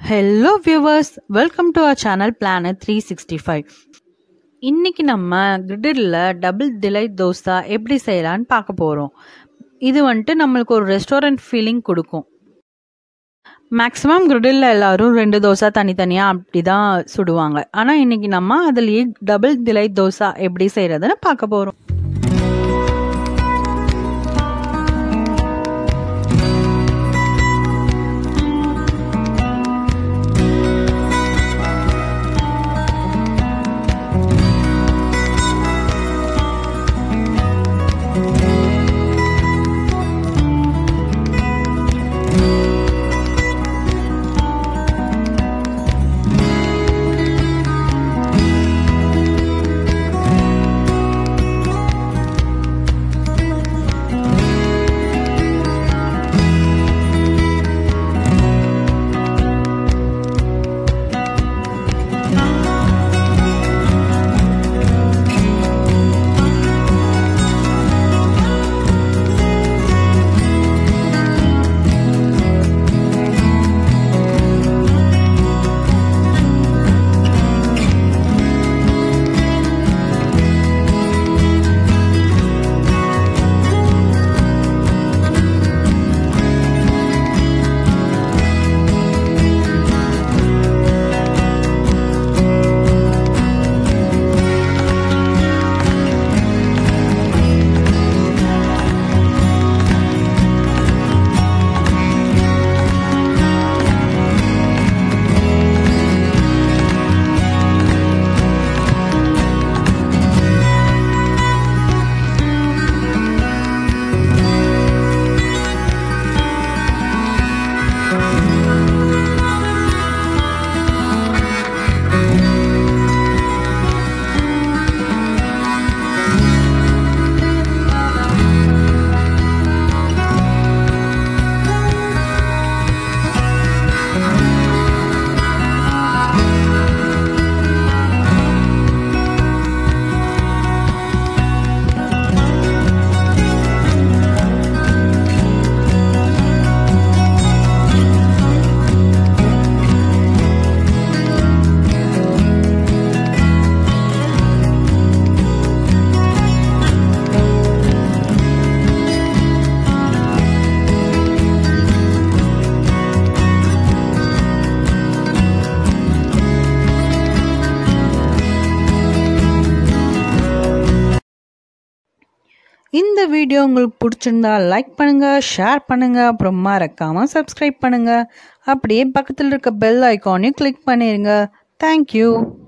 hello viewers welcome to our channel planet three sixty five இன்னைக்கு நம்ம griddle double delight dosa எப்படி செய்யலான்னு பார்க்க போகிறோம் இது வந்துட்டு நம்மளுக்கு ஒரு ரெஸ்டாரண்ட் ஃபீலிங் கொடுக்கும் மேக்ஸிமம் கிரிடில் எல்லாரும் ரெண்டு தோசை தனித்தனியாக அப்படி தான் சுடுவாங்க ஆனால் இன்னைக்கு நம்ம அதுலேயே டபுள் டிலைட் தோசா எப்படி செய்கிறதுன்னு பார்க்க போகிறோம் இந்த வீடியோ உங்களுக்கு பிடிச்சிருந்தா லைக் பண்ணுங்க ஷேர் பண்ணுங்க அப்புறம் மறக்காம சப்ஸ்கிரைப் பண்ணுங்க அப்படியே பக்கத்தில் இருக்க பெல் ஐக்கானையும் கிளிக் பண்ணிடுங்க தேங்க்யூ